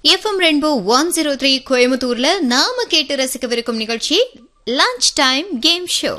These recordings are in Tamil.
FM rainbow one zero three கோயம்புத்தூர்ல நாம கேட்டு ரசிக்கவிருக்கும் நிகழ்ச்சி லஞ்ச் டைம் கேம் ஷோ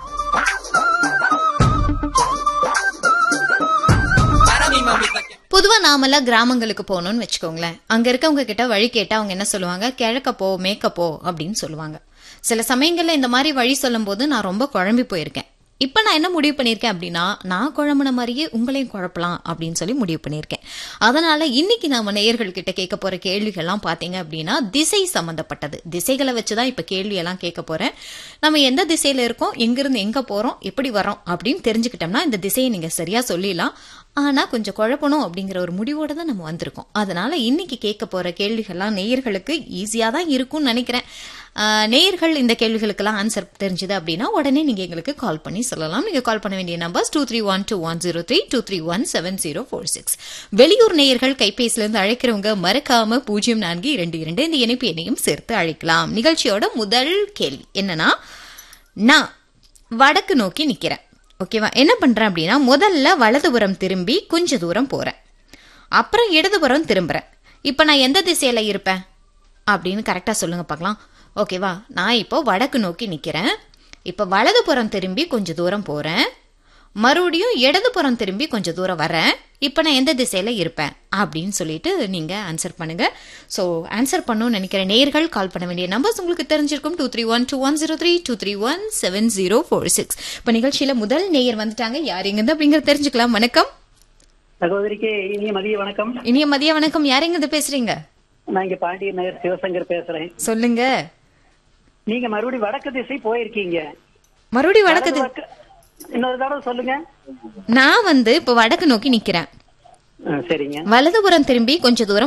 பொதுவா நாமெல்லாம் கிராமங்களுக்கு போகணும்னு வச்சுக்கோங்களேன் அங்க இருக்கவங்க கிட்ட வழி கேட்டா அவங்க என்ன சொல்லுவாங்க கிழக்க போ மேக்க போ அப்படின்னு சொல்லுவாங்க சில சமயங்கள்ல இந்த மாதிரி வழி சொல்லும் போது நான் ரொம்ப குழம்பி போயிருக்கேன் இப்ப நான் என்ன முடிவு பண்ணிருக்கேன் அப்படின்னா நான் குழம்புன மாதிரியே உங்களையும் குழப்பலாம் அப்படின்னு சொல்லி முடிவு பண்ணியிருக்கேன் அதனால இன்னைக்கு நாம நேயர்கள் கிட்ட கேட்க போற கேள்விகள்லாம் பாத்தீங்க அப்படின்னா திசை சம்பந்தப்பட்டது திசைகளை வச்சுதான் இப்ப கேள்வி எல்லாம் கேட்க போறேன் நம்ம எந்த திசையில இருக்கோம் எங்கிருந்து எங்க போறோம் எப்படி வரோம் அப்படின்னு தெரிஞ்சுக்கிட்டோம்னா இந்த திசையை நீங்க சரியா சொல்லிடலாம் ஆனா கொஞ்சம் குழப்பணும் அப்படிங்கிற ஒரு முடிவோட தான் நம்ம வந்திருக்கோம் அதனால இன்னைக்கு கேட்க போற கேள்விகள்லாம் நேயர்களுக்கு ஈஸியா தான் இருக்கும்னு நினைக்கிறேன் ஆஹ் நேயர்கள் இந்த கேள்விகளுக்கெல்லாம் ஆன்சர் தெரிஞ்சது அப்படின்னா உடனே நீங்க எங்களுக்கு கால் பண்ணி சொல்லலாம் நீங்க கால் பண்ண வேண்டிய numbers two three one two one zero three two three one seven zero four six வெளியூர் நேயர்கள் கைபேசியில இருந்து அழைக்கிறவங்க மறக்காம பூஜ்ஜியம் நான்கு இரண்டு இரண்டு இந்த இணைப்பு எண்ணையும் சேர்த்து அழைக்கலாம் நிகழ்ச்சியோட முதல் கேள்வி என்னன்னா நான் வடக்கு நோக்கி நிக்கிறேன் ஓகேவா என்ன பண்றேன் அப்படின்னா முதல்ல வலதுபுறம் திரும்பி கொஞ்ச தூரம் போறேன் அப்புறம் இடதுபுறம் திரும்புறேன் இப்போ நான் எந்த திசையில இருப்பேன் அப்படின்னு கரெக்டா சொல்லுங்க பார்க்கலாம் ஓகேவா நான் இப்போ வடக்கு நோக்கி நிக்கிறேன் இப்போ வலதுபுறம் திரும்பி கொஞ்ச தூரம் போறேன் மறுபடியும் இடதுபுறம் திரும்பி கொஞ்ச தூரம் வரேன் இப்போ நான் எந்த திசையில இருப்பேன் அப்படின்னு சொல்லிட்டு நீங்க ஆன்சர் பண்ணுங்க ஸோ ஆன்சர் பண்ணணும்னு நினைக்கிற நேர்கள் கால் பண்ண வேண்டிய நம்பர்ஸ் உங்களுக்கு தெரிஞ்சிருக்கும் two three one two one zero three two three one seven zero four six இப்போ நிகழ்ச்சியில முதல் நேயர் வந்துட்டாங்க யார் எங்கிருந்து அப்படிங்கறத தெரிஞ்சுக்கலாம் வணக்கம் சகோதரிக்கு இனிய மதிய வணக்கம் இனிய மதிய வணக்கம் யார் எங்கிருந்து பேசுறீங்க நான் இங்க பாண்டியன் நகர் சிவசங்கர் பேசுறேன் சொல்லுங்க நீங்க மறுபடியும் வடக்கு திசை போயிருக்கீங்க மறுபடியும் வடக்கு தி- வடக்கு- இன்னொரு தடவை சொல்லுங்க நான் வந்து இப்போ வடக்கு நோக்கி நிக்கிறேன் ஆ, சரிங்க வலதுபுறம் திரும்பி கொஞ்ச தூரம்